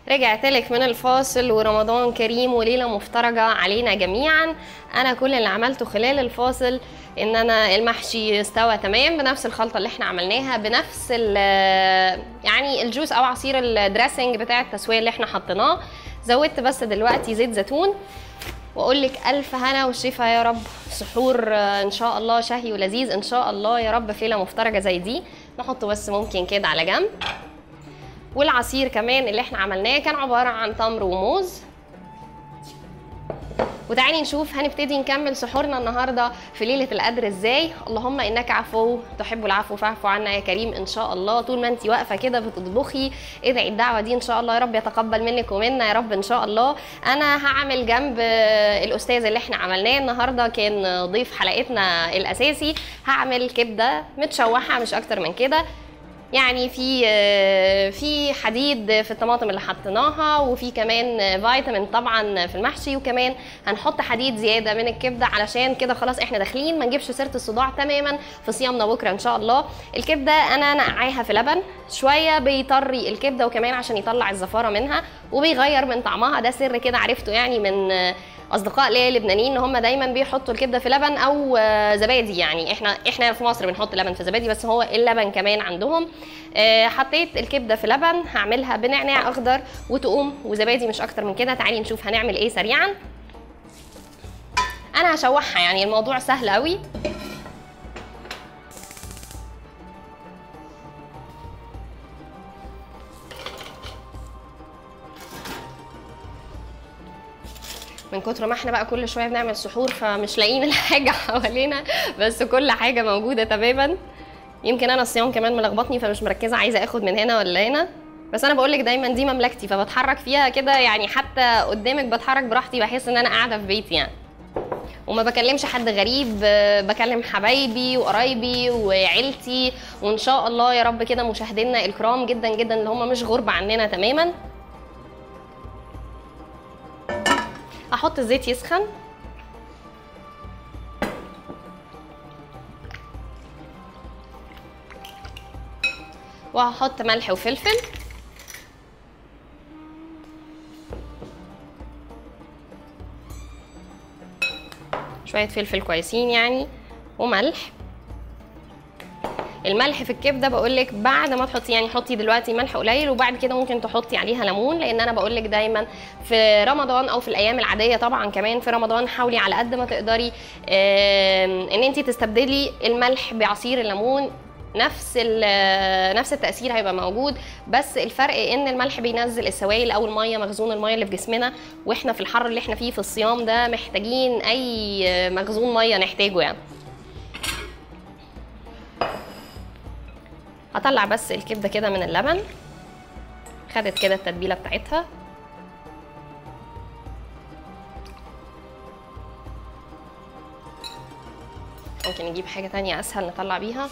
رجعت لك من الفاصل ورمضان كريم وليله مفترجه علينا جميعا انا كل اللي عملته خلال الفاصل ان انا المحشي استوى تمام بنفس الخلطه اللي احنا عملناها بنفس ال- يعني الجوس او عصير الدريسنج بتاع التسويه اللي احنا حطيناه زودت بس دلوقتي زيت زيتون واقول لك الف هنا وشفا يا رب سحور آه، ان شاء الله شهي ولذيذ ان شاء الله يا رب في ليله مفترجه زي دي نحطه بس ممكن كده على جنب والعصير كمان اللي احنا عملناه كان عباره عن تمر وموز وتعالي نشوف هنبتدي نكمل سحورنا النهارده في ليله القدر ازاي اللهم انك عفو تحب العفو فاعف عنا يا كريم ان شاء الله طول ما انت واقفه كده بتطبخي ادعي الدعوه دي ان شاء الله يا رب يتقبل منك ومنا يا رب ان شاء الله انا هعمل جنب آه، الاستاذ اللي احنا عملناه النهارده كان ضيف حلقتنا الاساسي هعمل كبده متشوحه مش اكتر من كده يعني في آه، في حديد في الطماطم اللي حطيناها وفي كمان آه، فيتامين طبعا في المحشي وكمان هنحط حديد زياده من الكبده علشان كده خلاص احنا داخلين ما نجيبش سيره الصداع تماما في صيامنا بكره ان شاء الله الكبده انا نقعاها في لبن شويه بيطري الكبده وكمان عشان يطلع الزفاره منها وبيغير من طعمها ده سر كده عرفته يعني من آه، اصدقاء ليا لبنانيين ان هم دايما بيحطوا الكبده في لبن او آه، زبادي يعني احنا احنا في مصر بنحط لبن في زبادي بس هو اللبن كمان عندهم آه، حطيت الكبده في لبن هعملها بنعناع اخضر وتقوم وزبادي مش اكتر من كده تعالي نشوف هنعمل ايه سريعا انا هشوحها يعني الموضوع سهل قوي من كتر ما احنا بقى كل شويه بنعمل سحور فمش لاقيين الحاجه حوالينا بس كل حاجه موجوده تماما يمكن انا الصيام كمان ملخبطني فمش مركزه عايزه اخد من هنا ولا هنا بس انا بقول لك دايما دي مملكتي فبتحرك فيها كده يعني حتى قدامك بتحرك براحتي بحس ان انا قاعده في بيتي يعني وما بكلمش حد غريب آه، بكلم حبايبي وقرايبي وعيلتي وان شاء الله يا رب كده مشاهدينا الكرام جدا جدا اللي هم مش غرب عننا تماما احط الزيت يسخن وهحط ملح وفلفل شوية فلفل كويسين يعني وملح الملح في الكبده بقول لك بعد ما تحطي يعني حطي دلوقتي ملح قليل وبعد كده ممكن تحطي عليها ليمون لان انا بقول لك دايما في رمضان او في الايام العاديه طبعا كمان في رمضان حاولي على قد ما تقدري آم، ان انت تستبدلي الملح بعصير الليمون نفس ال- نفس التاثير هيبقى موجود بس الفرق ان الملح بينزل السوائل او الميه مخزون الميه اللي في جسمنا واحنا في الحر اللي احنا فيه في الصيام ده محتاجين اي مخزون ميه نحتاجه يعني هطلع بس الكبده كده من اللبن خدت كده التتبيله بتاعتها ممكن نجيب حاجه تانية اسهل نطلع بيها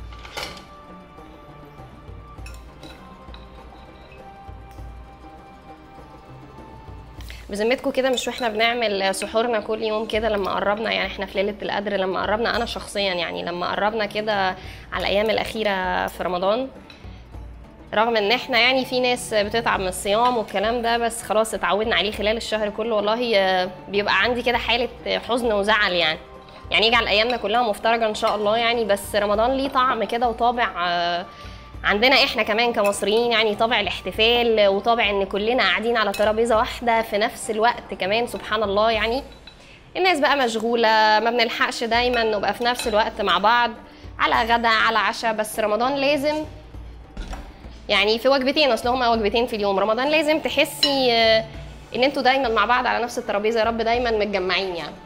بذمتكم كده مش واحنا بنعمل سحورنا كل يوم كده لما قربنا يعني احنا في ليله القدر لما قربنا انا شخصيا يعني لما قربنا كده على الايام الاخيره في رمضان رغم ان احنا يعني في ناس بتتعب من الصيام والكلام ده بس خلاص اتعودنا عليه خلال الشهر كله والله آه، بيبقى عندي كده حاله حزن وزعل يعني يعني يجعل ايامنا كلها مفترجه ان شاء الله يعني بس رمضان ليه طعم كده وطابع آه، عندنا احنا كمان كمصريين يعني طابع الاحتفال وطابع ان كلنا قاعدين على ترابيزه واحده في نفس الوقت كمان سبحان الله يعني الناس بقى مشغوله ما بنلحقش دايما نبقى في نفس الوقت مع بعض على غدا على عشاء بس رمضان لازم يعني في وجبتين اصل هما وجبتين في اليوم رمضان لازم تحسي آه، ان انتوا دايما مع بعض على نفس الترابيزه يا رب دايما متجمعين يعني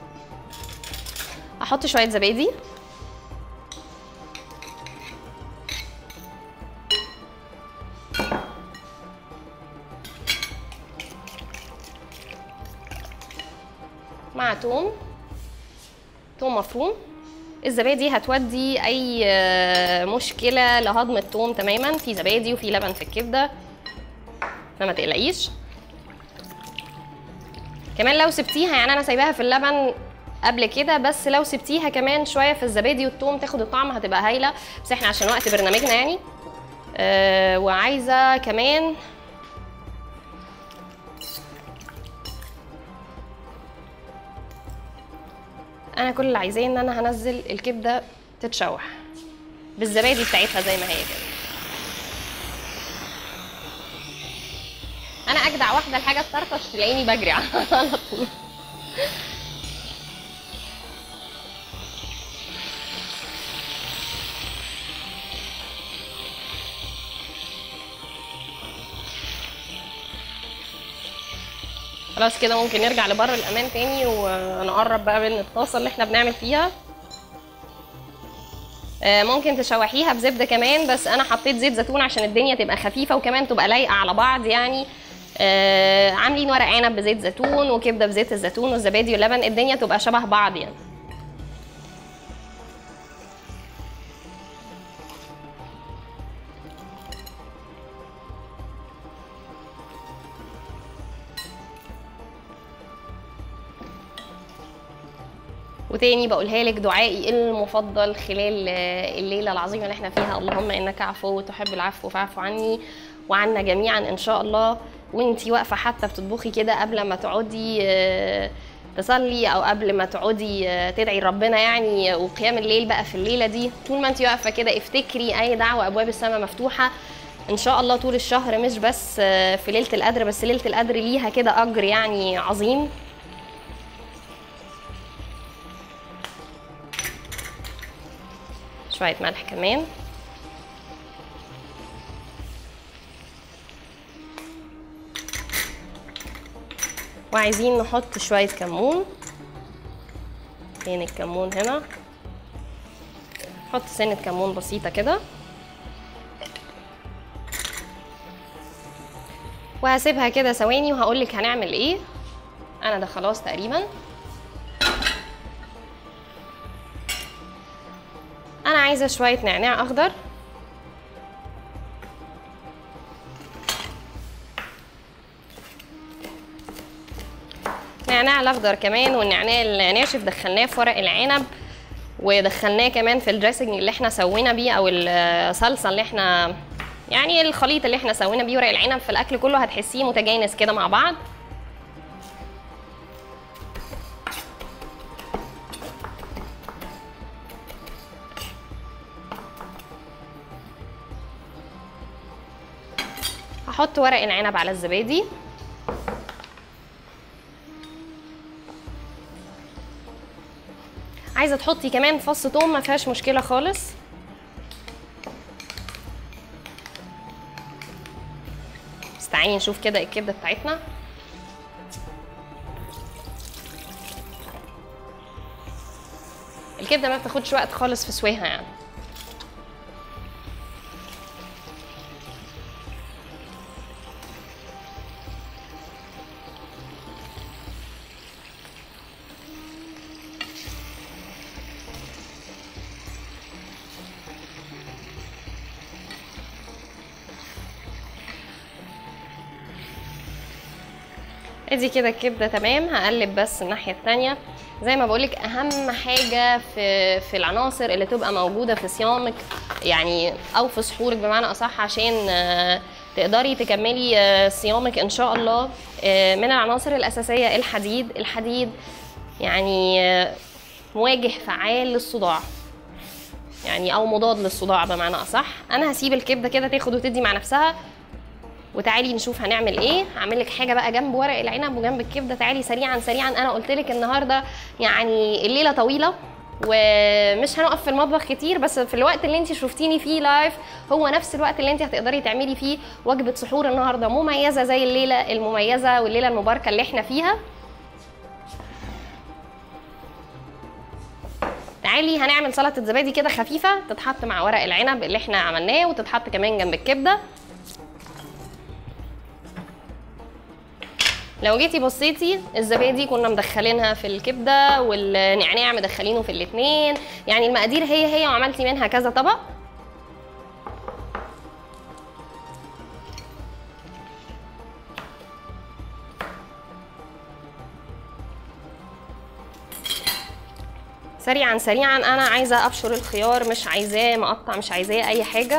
احط شويه زبادي مع توم توم مفروم الزبادي هتودي اي آه، مشكله لهضم التوم تماما في زبادي وفي لبن في الكبده فما تقلقيش كمان لو سبتيها يعني انا سايباها في اللبن قبل كده بس لو سبتيها كمان شويه في الزبادي والثوم تاخد الطعم هتبقى هايله بس احنا عشان وقت برنامجنا يعني آه وعايزه كمان انا كل اللي عايزاه ان انا هنزل الكبده تتشوح بالزبادي بتاعتها زي ما هي كده انا اجدع واحده الحاجه تطرطش تلاقيني بجري على طول خلاص كده ممكن نرجع لبر الامان تاني ونقرب بقى من الطاسه اللي احنا بنعمل فيها آه، ممكن تشوحيها بزبده كمان بس انا حطيت زيت زيتون عشان الدنيا تبقى خفيفه وكمان تبقى لايقه على بعض يعني آه، عاملين ورق عنب بزيت زيتون وكبده بزيت الزيتون والزبادي واللبن الدنيا تبقى شبه بعض يعني وتاني بقولها لك دعائي المفضل خلال آه، الليله العظيمه اللي احنا فيها اللهم انك عفو تحب العفو فاعف عني وعنا جميعا ان شاء الله وانتي واقفه حتى بتطبخي كده قبل ما تقعدي آه، تصلي او قبل ما تقعدي آه، تدعي ربنا يعني وقيام الليل بقى في الليله دي طول ما انتي واقفه كده افتكري اي دعوه ابواب السماء مفتوحه ان شاء الله طول الشهر مش بس آه، في ليله القدر بس ليله القدر ليها كده اجر يعني عظيم شوية ملح كمان وعايزين نحط شوية كمون فين الكمون هنا نحط سنة كمون بسيطة كده وهسيبها كده ثواني وهقولك هنعمل ايه انا ده خلاص تقريبا انا عايزه شويه نعناع اخضر نعناع الاخضر كمان والنعناع الناشف دخلناه في ورق العنب ودخلناه كمان في الدريسنج اللي احنا سوينا بيه او الصلصه اللي احنا يعني الخليط اللي احنا سوينا بيه ورق العنب في الاكل كله هتحسيه متجانس كده مع بعض هحط ورق العنب على الزبادي عايزه تحطي كمان فص ثوم ما فيهاش مشكله خالص بس تعالي نشوف كده الكبده بتاعتنا الكبده ما بتاخدش وقت خالص في سواها يعني ادي كده الكبده تمام هقلب بس الناحيه التانية زي ما بقولك اهم حاجه في في العناصر اللي تبقى موجوده في صيامك يعني او في سحورك بمعنى اصح عشان آه، تقدري تكملي آه، صيامك ان شاء الله آه، من العناصر الاساسيه الحديد الحديد يعني آه، مواجه فعال للصداع يعني او مضاد للصداع بمعنى اصح انا هسيب الكبده كده تاخد وتدي مع نفسها وتعالي نشوف هنعمل ايه هعمل لك حاجه بقى جنب ورق العنب وجنب الكبده تعالي سريعا سريعا انا قلت لك النهارده يعني الليله طويله ومش هنقف في المطبخ كتير بس في الوقت اللي انت شفتيني فيه لايف هو نفس الوقت اللي انت هتقدري تعملي فيه وجبه سحور النهارده مميزه زي الليله المميزه والليله المباركه اللي احنا فيها تعالي هنعمل سلطه زبادي كده خفيفه تتحط مع ورق العنب اللي احنا عملناه وتتحط كمان جنب الكبده لو جيتي بصيتي الزبادي كنا مدخلينها في الكبده والنعناع مدخلينه في الاتنين يعني المقادير هي هي وعملتي منها كذا طبق سريعا سريعا انا عايزه ابشر الخيار مش عايزاه مقطع مش عايزاه اي حاجه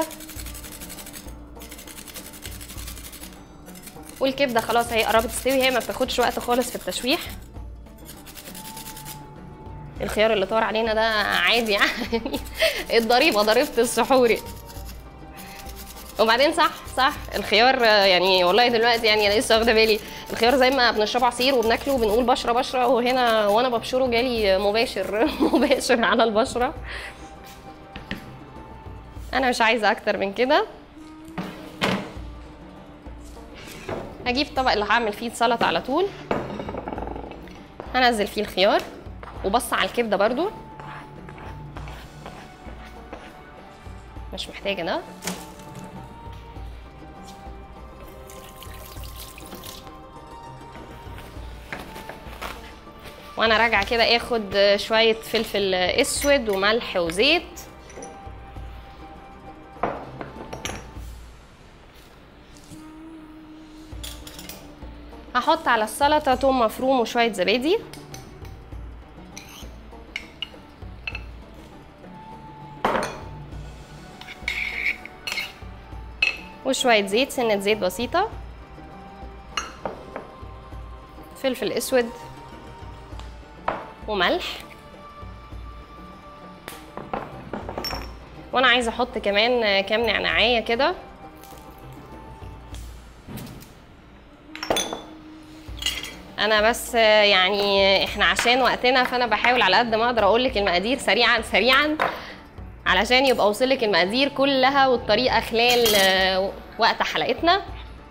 والكبده خلاص هي قربت تستوي هي ما بتاخدش وقت خالص في التشويح الخيار اللي طار علينا ده عادي يعني الضريبه ضريبه السحور وبعدين صح صح الخيار آه، يعني والله دلوقتي يعني انا لسه واخده بالي الخيار زي ما بنشربه عصير وبناكله وبنقول بشره بشره وهنا وانا ببشره جالي مباشر مباشر على البشره انا مش عايزه اكتر من كده هجيب الطبق اللي هعمل فيه السلطه على طول هنزل فيه الخيار وبص على الكبده برضو مش محتاجه ده وانا راجعه كده اخد شويه فلفل اسود وملح وزيت هحط على السلطه توم مفروم وشويه زبادي وشويه زيت سنه زيت بسيطه فلفل اسود وملح وانا عايزه احط كمان كام نعناعيه كده انا بس يعني احنا عشان وقتنا فانا بحاول على قد ما اقدر اقول لك المقادير سريعا سريعا علشان يبقى اوصلك المقادير كلها والطريقه خلال آه، وقت حلقتنا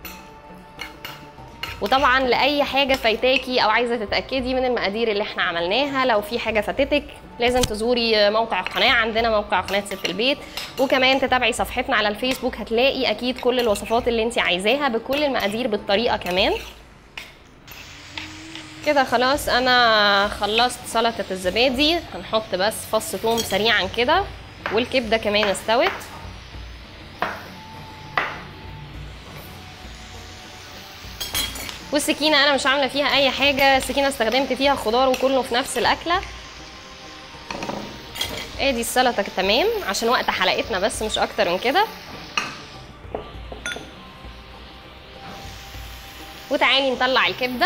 وطبعا لاي حاجه فايتاكي او عايزه تتاكدي من المقادير اللي احنا عملناها لو في حاجه فاتتك لازم تزوري موقع القناه عندنا موقع قناه ست البيت وكمان تتابعي صفحتنا على الفيسبوك هتلاقي اكيد كل الوصفات اللي انت عايزاها بكل المقادير بالطريقه كمان كده خلاص انا خلصت سلطه الزبادي هنحط بس فص ثوم سريعا كده والكبده كمان استوت والسكينه انا مش عامله فيها اي حاجه السكينه استخدمت فيها خضار وكله في نفس الاكله ادي السلطه تمام عشان وقت حلقتنا بس مش اكتر من كده وتعالي نطلع الكبده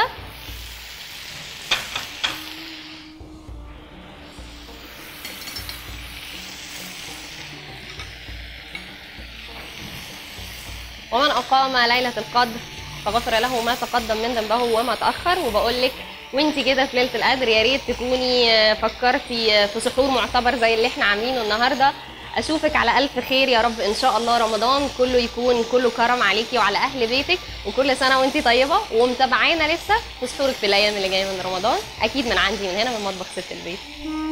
ومن أقام ليلة القدر فغفر له ما تقدم من ذنبه وما تأخر وبقول لك وانت كده في ليلة القدر يا ريت تكوني آه، فكرتي آه، في سحور معتبر زي اللي احنا عاملينه النهارده اشوفك على الف خير يا رب ان شاء الله رمضان كله يكون كله كرم عليكي وعلى اهل بيتك وكل سنه وانت طيبه ومتابعانا لسه في سحورك في الايام اللي جايه من رمضان اكيد من عندي من هنا من مطبخ ست البيت